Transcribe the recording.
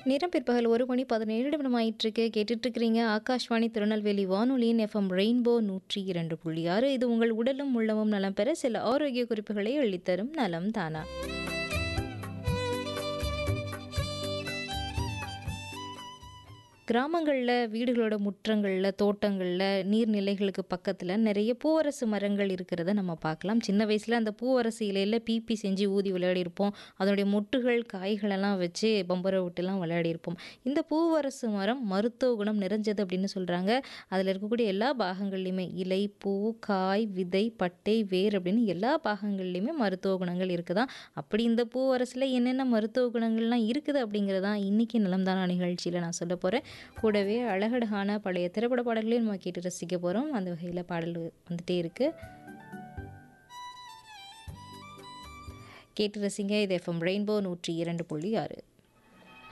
நேரம் பிற்பகல் ஒரு மணி பதினேழு நிமிடம் ஆயிட்டிருக்கு கேட்டுட்டு இருக்கிறீங்க ஆகாஷ்வாணி திருநெல்வேலி வானொலியின் எஃப்எம் ரெயின்போ நூற்றி இரண்டு புள்ளி ஆறு இது உங்கள் உடலும் உள்ளமும் நலம் பெற சில ஆரோக்கிய குறிப்புகளை அள்ளித்தரும் நலம் தானா கிராமங்களில் வீடுகளோட முற்றங்களில் தோட்டங்களில் நீர்நிலைகளுக்கு பக்கத்தில் நிறைய பூவரசு மரங்கள் இருக்கிறத நம்ம பார்க்கலாம் சின்ன வயசில் அந்த பூவரசு இலையில் பீப்பி செஞ்சு ஊதி விளையாடிருப்போம் அதனுடைய மொட்டுகள் காய்களெல்லாம் வச்சு பம்பரை விட்டுலாம் விளையாடிருப்போம் இந்த பூவரசு மரம் மருத்துவ குணம் நிறைஞ்சது அப்படின்னு சொல்கிறாங்க அதில் இருக்கக்கூடிய எல்லா பாகங்கள்லையுமே இலை பூ காய் விதை பட்டை வேர் அப்படின்னு எல்லா பாகங்கள்லையுமே மருத்துவ குணங்கள் இருக்குதான் அப்படி இந்த பூவரசில் என்னென்ன மருத்துவ குணங்கள்லாம் இருக்குது அப்படிங்கிறதான் இன்றைக்கி நலம்தானா நிகழ்ச்சியில் நான் சொல்ல போகிறேன் கூடவே அழகழகான பழைய திரைப்பட பாடல்களையும் நம்ம கேட்டு ரசிக்க போகிறோம் அந்த வகையில் பாடல் வந்துட்டே இருக்குது கேட்டு ரசிங்க இது எஃப்எம் ரெயின்போ நூற்றி இரண்டு புள்ளி ஆறு